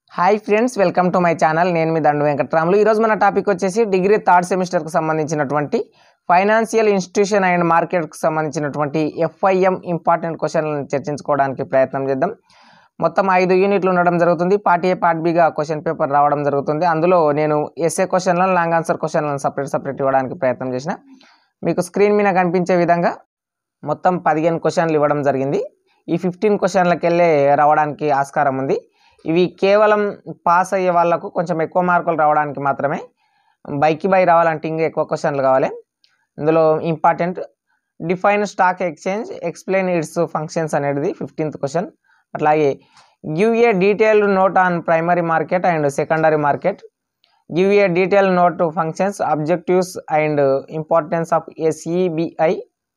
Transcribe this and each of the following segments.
hi friends welcome to my channel నేను మీ దండు వెంకట్రాములు ఈరోజు మన టాపిక్ వచ్చేసి డిగ్రీ థర్డ్ సెమిస్టర్కి సంబంధించినటువంటి ఫైనాన్షియల్ ఇన్స్టిట్యూషన్ అండ్ మార్కెట్కి సంబంధించినటువంటి ఎఫ్ఐఎం ఇంపార్టెంట్ క్వశ్చన్లను చర్చించుకోవడానికి ప్రయత్నం చేద్దాం మొత్తం ఐదు యూనిట్లు ఉండడం జరుగుతుంది పార్ట్ ఏ పార్ట్ బిగా క్వశ్చన్ పేపర్ రావడం జరుగుతుంది అందులో నేను ఎస్ఏ క్వశ్చన్లను లాంగ్ ఆన్సర్ క్వశ్చన్లను సపరేట్ సపరేట్ ఇవ్వడానికి ప్రయత్నం చేసిన మీకు స్క్రీన్ మీద కనిపించే విధంగా మొత్తం పదిహేను క్వశ్చన్లు ఇవ్వడం జరిగింది ఈ ఫిఫ్టీన్ క్వశ్చన్లకు వెళ్ళే రావడానికి ఆస్కారం ఉంది ఇవి కేవలం పాస్ అయ్యే వాళ్ళకు కొంచెం ఎక్కువ మార్కులు రావడానికి మాత్రమే బైకి బై రావాలంటే ఇంకా ఎక్కువ క్వశ్చన్లు కావాలి ఇందులో important define stock exchange explain its functions అనేది ఫిఫ్టీన్త్ క్వశ్చన్ అట్లాగే give a detailed note on primary market and secondary market give a detail note functions objectives and importance of SEBI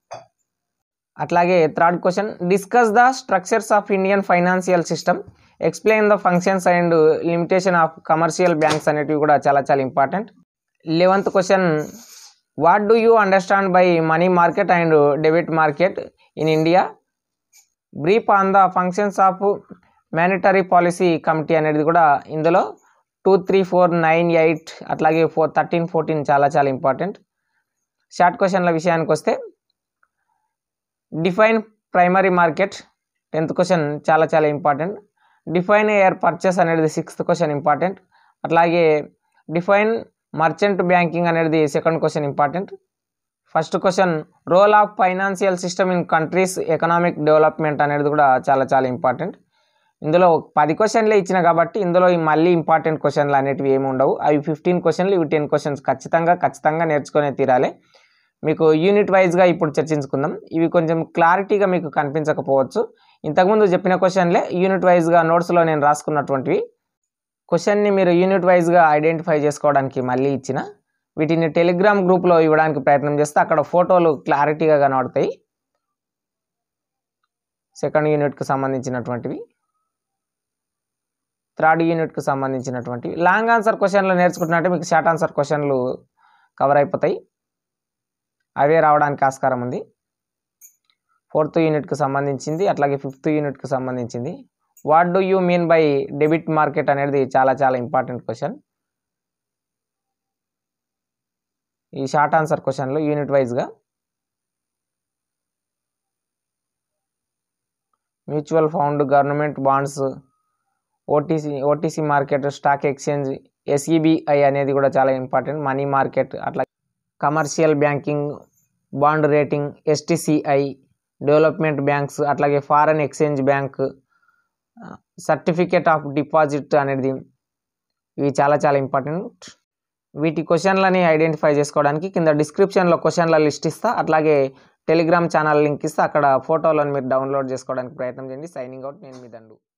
అట్లాగే third question discuss the structures of Indian financial system explain the functions and limitation of commercial banks అనేటివి కూడా చాలా చాలా important eleventh question what do you understand by money market and debit market in India brief on the functions of monetary policy committee అనేది కూడా ఇందులో two three four nine eight అట్లాగే four thirteen fourteen చాలా చాలా important short క్వశ్చన్ల విషయానికి వస్తే define primary market tenth question చాలా చాలా ఇంపార్టెంట్ డిఫైన్ ఎయిర్ పర్చేస్ అనేది సిక్స్త్ క్వశ్చన్ ఇంపార్టెంట్ అట్లాగే డిఫైన్ మర్చెంట్ బ్యాంకింగ్ అనేది second question important first question role of financial system in countries economic development అనేది కూడా చాలా చాలా ఇంపార్టెంట్ ఇందులో పది క్వశ్చన్లే ఇచ్చిన కాబట్టి ఇందులో ఈ మళ్ళీ ఇంపార్టెంట్ క్వశ్చన్లు అనేటివి ఏమి ఉండవు అవి ఫిఫ్టీన్ క్వశ్చన్లు ఇవి టెన్ క్వశ్చన్స్ ఖచ్చితంగా ఖచ్చితంగా నేర్చుకునే తీరాలి మీకు యూనిట్ వైజ్గా ఇప్పుడు చర్చించుకుందాం ఇవి కొంచెం క్లారిటీగా మీకు కనిపించకపోవచ్చు ఇంతకుముందు చెప్పిన క్వశ్చన్లే యూనిట్ వైజ్గా నోట్స్లో నేను రాసుకున్నటువంటివి క్వశ్చన్ని మీరు యూనిట్ వైజ్గా ఐడెంటిఫై చేసుకోవడానికి మళ్ళీ ఇచ్చిన వీటిని టెలిగ్రామ్ గ్రూప్లో ఇవ్వడానికి ప్రయత్నం చేస్తే అక్కడ ఫోటోలు క్లారిటీగా కనబడతాయి సెకండ్ యూనిట్కి సంబంధించినటువంటివి థర్డ్ యూనిట్కి సంబంధించినటువంటివి లాంగ్ ఆన్సర్ క్వశ్చన్లు నేర్చుకుంటున్నట్టే మీకు షార్ట్ ఆన్సర్ క్వశ్చన్లు కవర్ అయిపోతాయి అవే రావడానికి ఆస్కారం ఉంది ఫోర్త్ యూనిట్కి సంబంధించింది అట్లాగే ఫిఫ్త్ యూనిట్కి సంబంధించింది what do you mean by debit market అనేది చాలా చాలా ఇంపార్టెంట్ క్వశ్చన్ ఈ షార్ట్ ఆన్సర్ క్వశ్చన్లు యూనిట్ వైజ్గా mutual fund government bonds OTC OTC market stock exchange SEBI అనేది కూడా చాలా ఇంపార్టెంట్ మనీ మార్కెట్ అట్లా commercial banking bond rating STCI development banks అట్లాగే foreign exchange bank certificate of deposit అనేది ఇవి చాలా చాలా ఇంపార్టెంట్ వీటి క్వశ్చన్లని ఐడెంటిఫై చేసుకోవడానికి కింద డిస్క్రిప్షన్లో క్వశ్చన్ల లిస్ట్ ఇస్తా అట్లాగే టెలిగ్రామ్ ఛానల్ లింక్ ఇస్తా అక్కడ ఫోటోలను మీరు డౌన్లోడ్ చేసుకోవడానికి ప్రయత్నం చేయండి సైనింగ్ అవుట్ నేను మీ దండు